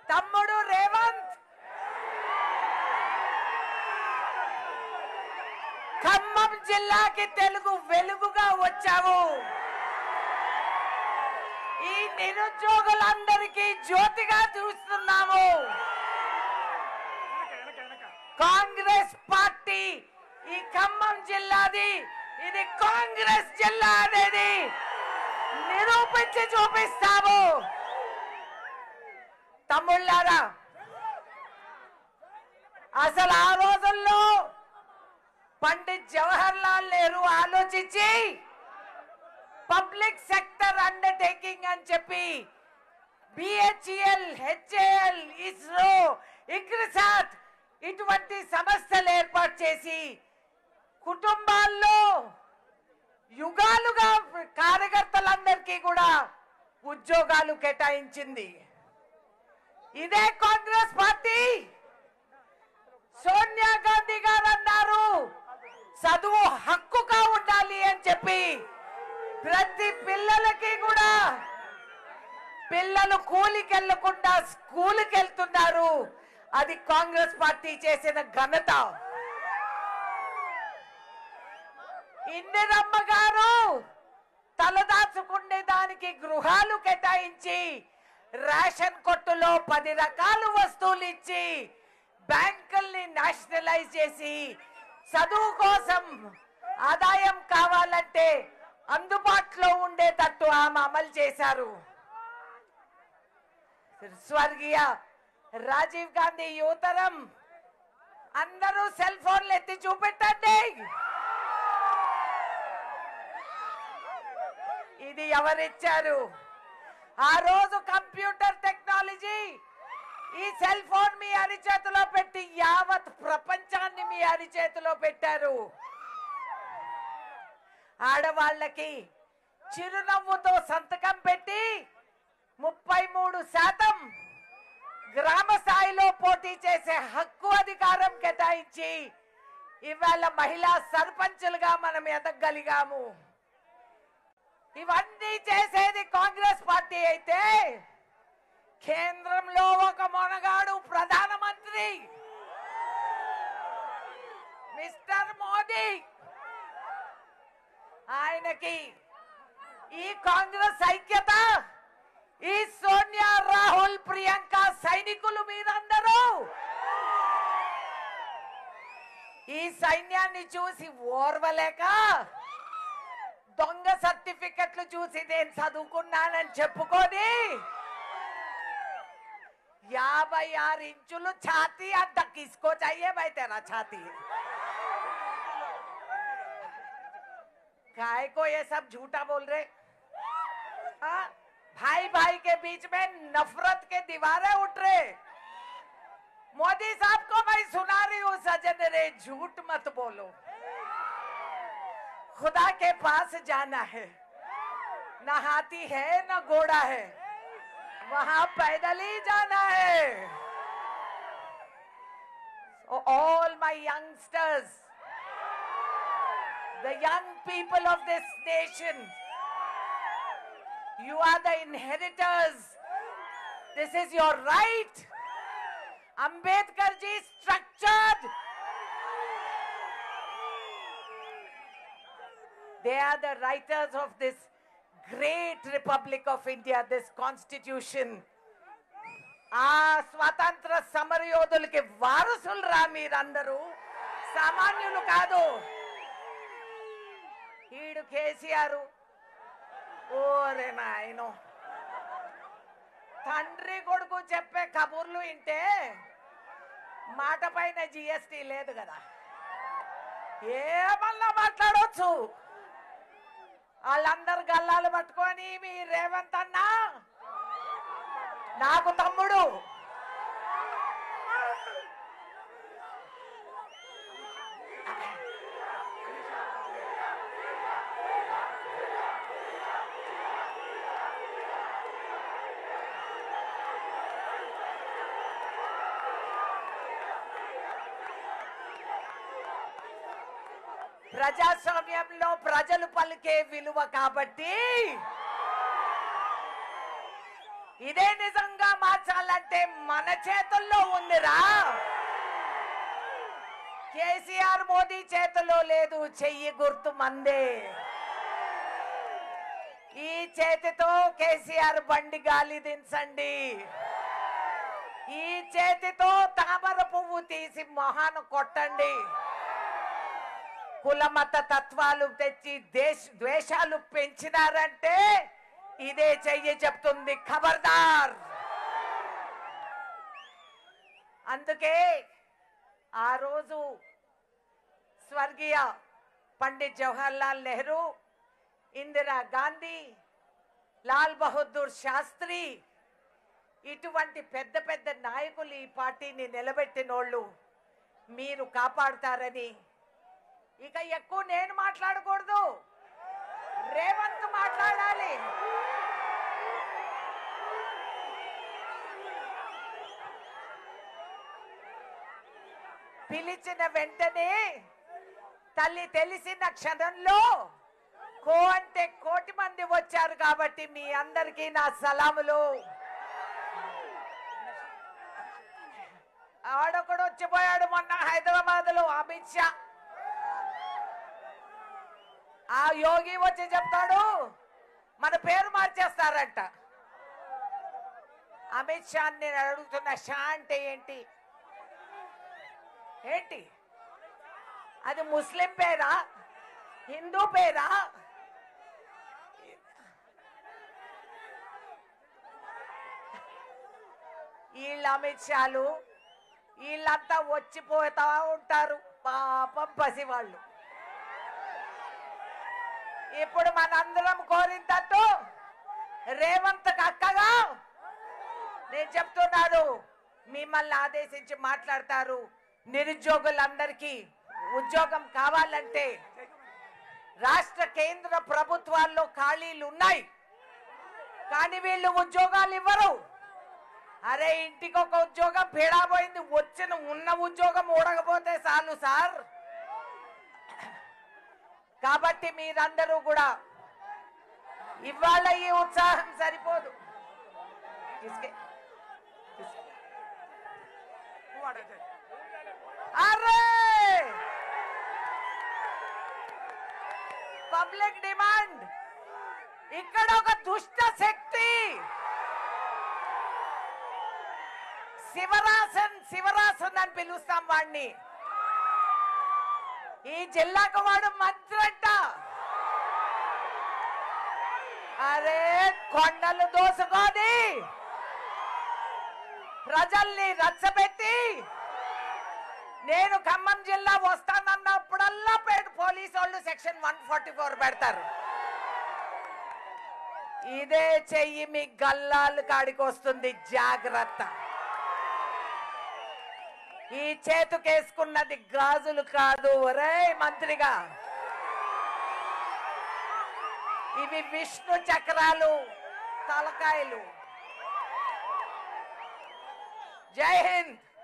తమ్ముడు రేవంత్ ఖమ్మం జిల్లాకి తెలుగు వెలుగుగా వచ్చావు ఈ నిరుద్యోగులందరికీ జ్యోతిగా చూస్తున్నాము కాంగ్రెస్ పార్టీ ఈ ఖమ్మం జిల్లాది ఇది కాంగ్రెస్ జిల్లా అనేది నిరూపించి చూపిస్తాము తమ్ముళ్ళారా అసలు ఆ రోజుల్లో పండిత్ జవహర్ లాల్ నెహ్రూ ఆలోచించి పబ్లిక్ సెక్టర్ అండర్టేకింగ్ అని చెప్పి బిహెచ్ఎల్ హెచ్ఏఎల్ ఇస్రో ఇక్రిసాట్ ఇటువంటి సంస్థలు ఏర్పాటు చేసి కుటుంబాల్లో యుగాలుగా కార్యకర్తలందరికీ కూడా ఉద్యోగాలు కేటాయించింది ఇదే కాంగ్రెస్ పార్టీ సోనియా గాంధీ గారు అన్నారు చదువు హక్కుగా ఉండాలి అని చెప్పి ప్రతి పిల్లలకి కూడా పిల్లలు కూలికి వెళ్లకుండా స్కూల్కి వెళ్తున్నారు అది కాంగ్రెస్ పార్టీ చేసిన ఘనత ఇందిరమ్మ గారు తలదాచుకునే దానికి గృహాలు కేటాయించి రేషన్ కొట్టులో పది రకాల వస్తువులు ఇచ్చి బ్యాంకుల్ని నేషనలైజ్ చేసి చదువు కోసం ఆదాయం కావాలంటే అందుబాటులో ఉండేటట్టు ఆమె అమలు చేశారు స్వర్గీయ రాజీవ్ గాంధీ యువతరం అందరూ సెల్ ఫోన్లు ఎత్తి చూపెట్టండి ఇది ఎవరిచ్చారు ఆ రోజు కంప్యూటర్ టెక్నాలజీ ఈ సెల్ ఫోన్ మీ అరిచేతిలో పెట్టి యావత్ ప్రపంచాన్ని మీ అరిచేతిలో పెట్టారు ఆడవాళ్ళకి చిరునవ్వుతో సంతకం పెట్టి ముప్పై మూడు శాతం గ్రామ స్థాయిలో పోటీ చేసే హక్కు అధికారం కేటాయించి ఇవాళ మహిళా సర్పంచులుగా మనం ఎదగలిగాము ఇవన్నీ చేసేది కాంగ్రెస్ పార్టీ అయితే కేంద్రంలో ఒక మొనగాడు ప్రధానమంత్రి మిస్టర్ మోదీ ఆయనకి ఈ కాంగ్రెస్ ఐక్యత ఈ సోనియా రాహుల్ ప్రియాంక సైనికులు మీరందరూ ఈ సైన్యాన్ని చూసి ఓర్వలేక దొంగ సర్టిఫికెట్లు చూసి నేను చదువుకున్నానని చెప్పుకొని యాభై ఆరు ఇంచులు ఛాతీ అడ్డ किसको चाहिए भाई तेरा छाती काय को ये सब झूठा बोल रहे हाँ? भाई भाई के बीच में नफरत के दीवारें उठ रहे मोदी साहब को मैं सुना रही हूँ सजन रे झूठ मत बोलो खुदा के पास जाना है न हाथी है न घोड़ा है वहां पैदल ही जाना है So all my youngsters, the young people of this nation, you are the inheritors. This is your right. Ambedkar ji structured. They are the writers of this great Republic of India, this constitution. ఆ స్వాతంత్ర సమరయోధులకి వారసులు రా మీరందరూ సామాన్యులు కాదు ఈడు కేసీఆర్ ఓరే నాయనో తండ్రి కొడుకు చెప్పే కబుర్లు వింటే మాట పైన జిఎస్టీ లేదు కదా ఏమన్నా మాట్లాడవచ్చు వాళ్ళందరు గల్లాలు పట్టుకొని మీ రేవంత్ అన్నా నాకు తమ్ముడు ప్రజాస్వామ్యంలో ప్రజలు పలికే విలువ కాబట్టి ఇదే నిజంగా మార్చాలంటే మన చేతుల్లో ఉందిరా కేసీఆర్ మోదీ చేతిలో లేదు చెయ్యి గుర్తు మందే ఈ చేతితో కేసీఆర్ బండి గాలి దించండి ఈ చేతితో తామర పువ్వు తీసి మొహాను కొట్టండి కులమత తత్వాలు తెచ్చి దేశ ద్వేషాలు పెంచినారంటే ఇదే చెయ్యి చెప్తుంది ఖబర్దార్ అందుకే ఆ రోజు స్వర్గీయ పండిత్ జవహర్లాల్ నెహ్రూ ఇందిరా గాంధీ లాల్ బహదూర్ శాస్త్రి ఇటువంటి పెద్ద పెద్ద నాయకులు ఈ పార్టీని నిలబెట్టినోళ్ళు మీరు కాపాడుతారని ఇక ఎక్కువ నేను మాట్లాడకూడదు రేవంత్ మాట్లాడాలి పిలిచిన వెంటనే తల్లి తెలిసిన క్షణంలో కో అంటే కోటి మంది వచ్చారు కాబట్టి మీ అందరికీ నా సలాములు ఆడొకడు వచ్చిపోయాడు మొన్న హైదరాబాద్ లో అమిత్ షా ఆ యోగి వచ్చి చెప్తాడు మన పేరు మార్చేస్తారంట అమిత్ షా నేను అడుగుతున్న షా అంటే ఏంటి ఏంటి అది ముస్లిం పేరా హిందూ పేరా వీళ్ళ అమిత్ షాలు వీళ్ళంతా వచ్చిపోతా ఉంటారు పాపం పసివాళ్ళు ఇప్పుడు మనందరం కోరిందట్టు రేవంత్ అక్కగా నేను చెప్తున్నాను మిమ్మల్ని ఆదేశించి మాట్లాడతారు నిరుద్యోగులందరికీ ఉద్యోగం కావాలంటే రాష్ట్ర కేంద్ర ప్రభుత్వాల్లో ఖాళీలు ఉన్నాయి కానీ వీళ్ళు ఉద్యోగాలు ఇవ్వరు అరే ఇంటికి ఒక ఉద్యోగం పీడా పోయింది వచ్చిన ఉన్న ఉద్యోగం ఊడకపోతే చాలు సార్ కాబట్టి మీరందరూ కూడా ఇవాళ ఈ ఉత్సాహం సరిపోదు తీసుకే అరే పబ్లిక్ డిమాండ్ ఇక్కడ ఒక దుష్ట శక్తి శివరాసన్ శివరాసన్ అని పిలుస్తాం వాడిని ఈ జిల్లాకు వాడు మంత్రి అంట అరే కొండలు దోసుకొని ప్రజల్ని రచ్చబెట్టి నేను ఖమ్మం జిల్లా వస్తానన్నప్పుడల్లా పేట పోలీసు వాళ్ళు సెక్షన్ వన్ ఫార్టీ ఫోర్ పెడతారు ఇదే చెయ్యి మీ గల్లాలు కాడికి వస్తుంది జాగ్రత్త ఈ చేతుకేసుకున్నది గాజులు కాదు ఒరే మంత్రిగా ఇవి విష్ణు చక్రాలు తలకాయలు జై హింద్